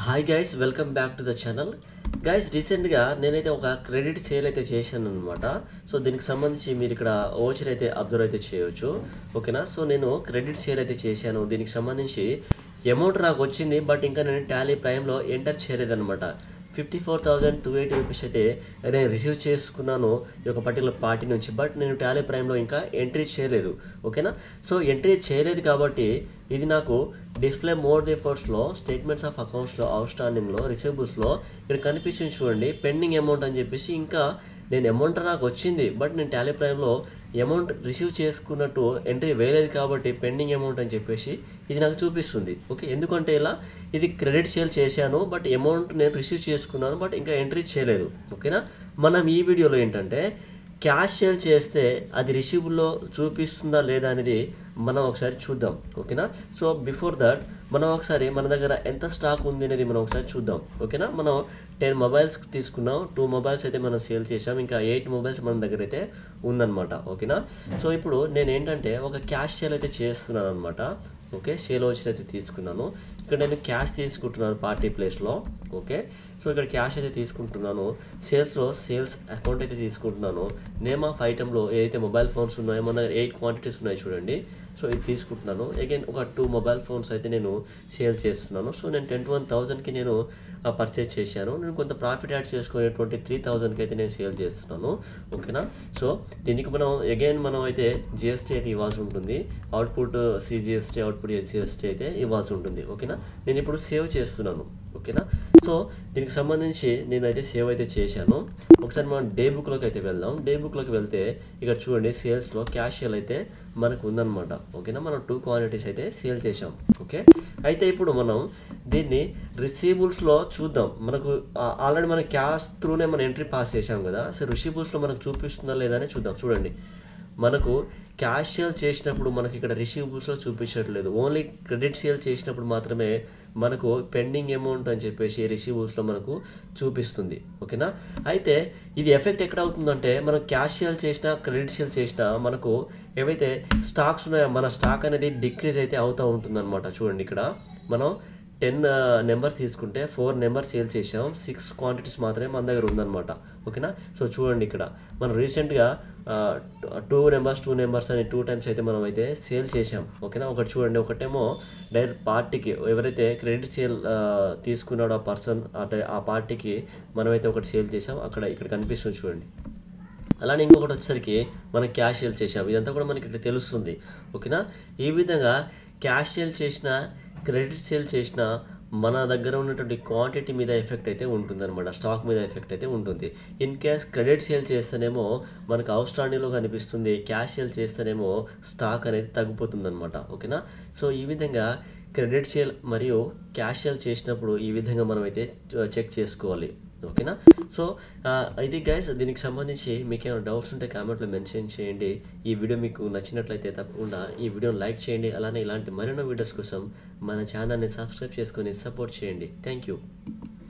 hi guys welcome back to the channel guys రీసెంట్గా నేనైతే ఒక క్రెడిట్ సేల్ అయితే చేశాను అనమాట సో దీనికి సంబంధించి మీరు ఇక్కడ ఓచర్ అయితే అబ్జర్వ్ అయితే చేయొచ్చు ఓకేనా సో నేను క్రెడిట్ సేల్ అయితే చేశాను దీనికి సంబంధించి అమౌంట్ నాకు వచ్చింది బట్ ఇంకా నేను టాలీ ప్రైమ్లో ఎంటర్ చేయలేదన్నమాట fifty four thousand two eighty rupees అయితే నేను రిసీవ్ చేసుకున్నాను ఈ యొక్క పర్టికులర్ పార్టీ నుంచి బట్ నేను టాలీ ప్రైమ్లో ఇంకా ఎంట్రీ చేయలేదు ఓకేనా సో ఎంట్రీ చేయలేదు కాబట్టి ఇది నాకు డిస్ప్లే మోర్ రిపోర్ట్స్లో స్టేట్మెంట్స్ ఆఫ్ అకౌంట్స్లో అవుట్ స్టాండింగ్లో రిసీవబుల్స్లో ఇక్కడ కనిపిస్తుంది చూడండి పెండింగ్ అమౌంట్ అని చెప్పేసి ఇంకా నేను అమౌంట్ నాకు వచ్చింది బట్ నేను టాలీ ప్రైమ్లో అమౌంట్ రిసీవ్ చేసుకున్నట్టు ఎంట్రీ వేయలేదు కాబట్టి పెండింగ్ అమౌంట్ అని చెప్పేసి ఇది నాకు చూపిస్తుంది ఓకే ఎందుకంటే ఇలా ఇది క్రెడిట్ సేల్ చేశాను బట్ అమౌంట్ నేను రిసీవ్ చేసుకున్నాను బట్ ఇంకా ఎంట్రీ చేయలేదు ఓకేనా మనం ఈ వీడియోలో ఏంటంటే క్యాష్ సేల్ చేస్తే అది రిసీవ్లో చూపిస్తుందా లేదా అనేది మనం ఒకసారి చూద్దాం ఓకేనా సో బిఫోర్ దట్ మనం ఒకసారి మన దగ్గర ఎంత స్టాక్ ఉంది అనేది మనం ఒకసారి చూద్దాం ఓకేనా మనం టెన్ మొబైల్స్ తీసుకున్నాం టూ మొబైల్స్ అయితే మనం సేల్ చేసాం ఇంకా ఎయిట్ మొబైల్స్ మన దగ్గర అయితే ఉందన్నమాట ఓకేనా సో ఇప్పుడు నేను ఏంటంటే ఒక క్యాష్ సేల్ అయితే చేస్తున్నాను అనమాట ఓకే సేల్ వచ్చిన అయితే తీసుకున్నాను ఇక్కడ నేను క్యాష్ తీసుకుంటున్నాను పార్టీ ప్లేస్లో ఓకే సో ఇక్కడ క్యాష్ అయితే తీసుకుంటున్నాను సేల్స్లో సేల్స్ అకౌంట్ అయితే తీసుకుంటున్నాను నేమ్ ఆఫ్ ఐటెంలో ఏదైతే మొబైల్ ఫోన్స్ ఉన్నాయో మన దగ్గర ఎయిట్ క్వాంటిటీస్ ఉన్నాయి చూడండి సో ఇది తీసుకుంటున్నాను అగైన్ ఒక టూ మొబైల్ ఫోన్స్ అయితే నేను సేల్ చేస్తున్నాను సో నేను ట్వంటీ వన్ థౌజండ్కి నేను పర్చేజ్ చేశాను నేను కొంత ప్రాఫిట్ యాడ్ చేసుకుని ట్వంటీ త్రీ థౌజండ్కి అయితే నేను సేల్ చేస్తున్నాను ఓకేనా సో దీనికి మనం అగైన్ మనం అయితే జిఎస్టీ అయితే ఇవ్వాల్సి ఉంటుంది అవుట్పుట్ సిజిఎస్టీ అవుట్పుట్ ఎస్జిఎస్టీ అయితే ఇవ్వాల్సి ఉంటుంది ఓకేనా నేను ఇప్పుడు సేవ్ చేస్తున్నాను ఓకేనా సో దీనికి సంబంధించి నేనైతే సేవ్ అయితే చేశాను ఒకసారి మనం డే బుక్లోకి అయితే వెళ్దాం డే బుక్లోకి వెళ్తే ఇక్కడ చూడండి సేల్స్లో క్యాష్ సేల్ అయితే మనకు ఉందన్నమాట ఓకేనా మనం టూ క్వాంటిటీస్ అయితే సేల్ చేసాం ఓకే అయితే ఇప్పుడు మనం దీన్ని రిసీబుల్స్లో చూద్దాం మనకు ఆల్రెడీ మనం క్యాష్ త్రూనే మనం ఎంట్రీ పాస్ చేసాం కదా సో రిసీబుల్స్లో మనకు చూపిస్తుందా లేదా అని చూద్దాం చూడండి మనకు క్యాష్ సేల్ చేసినప్పుడు మనకి ఇక్కడ రిసీవబుల్స్లో చూపించట్లేదు ఓన్లీ క్రెడిట్ సేల్ చేసినప్పుడు మాత్రమే మనకు పెండింగ్ అమౌంట్ అని చెప్పేసి రిసీవబుల్స్లో మనకు చూపిస్తుంది ఓకేనా అయితే ఇది ఎఫెక్ట్ ఎక్కడ అవుతుందంటే మనం క్యాష్ సేల్ చేసినా క్రెడిట్ సేల్ చేసినా మనకు ఏవైతే స్టాక్స్ ఉన్నాయో మన స్టాక్ అనేది డిక్రీజ్ అయితే అవుతూ ఉంటుందన్నమాట చూడండి ఇక్కడ మనం టెన్ నెంబర్స్ తీసుకుంటే ఫోర్ నెంబర్స్ సేల్ చేసాం సిక్స్ క్వాంటిటీస్ మాత్రమే మన దగ్గర ఉందన్నమాట ఓకేనా సో చూడండి ఇక్కడ మనం రీసెంట్గా టూ నెంబర్స్ టూ నెంబర్స్ అని టూ టైమ్స్ అయితే మనం అయితే సేల్ చేసాం ఓకేనా ఒకటి చూడండి ఒకటేమో డైరెక్ట్ పార్టీకి ఎవరైతే క్రెడిట్ సేల్ తీసుకున్నాడో ఆ పర్సన్ ఆ పార్టీకి మనమైతే ఒకటి సేల్ చేసాం అక్కడ ఇక్కడ కనిపిస్తుంది చూడండి అలానే ఇంకొకటి వచ్చేసరికి మనం క్యాష్ సేల్ చేసాం ఇదంతా కూడా మనకి ఇక్కడ తెలుస్తుంది ఓకేనా ఈ విధంగా క్యాష్ సేల్ చేసిన క్రెడిట్ సేల్ చేసిన మన దగ్గర ఉన్నటువంటి క్వాంటిటీ మీద ఎఫెక్ట్ అయితే ఉంటుందన్నమాట స్టాక్ మీద ఎఫెక్ట్ అయితే ఉంటుంది ఇన్ కేస్ క్రెడిట్ సేల్ చేస్తేనేమో మనకు అవుట్ స్టాండింగ్లో కనిపిస్తుంది క్యాష్ సేల్ చేస్తేనేమో స్టాక్ అనేది తగ్గిపోతుంది అనమాట ఓకేనా సో ఈ విధంగా క్రెడిట్ సేల్ మరియు క్యాష్ సేల్ చేసినప్పుడు ఈ విధంగా మనం అయితే చెక్ చేసుకోవాలి ఓకేనా సో ఇది గైస్ దీనికి సంబంధించి మీకు ఏమైనా డౌట్స్ ఉంటే కామెంట్లో మెన్షన్ చేయండి ఈ వీడియో మీకు నచ్చినట్లయితే తప్పకుండా ఈ వీడియోని లైక్ చేయండి అలానే ఇలాంటి మరెన్నో వీడియోస్ కోసం మన ఛానల్ని సబ్స్క్రైబ్ చేసుకొని సపోర్ట్ చేయండి థ్యాంక్ యూ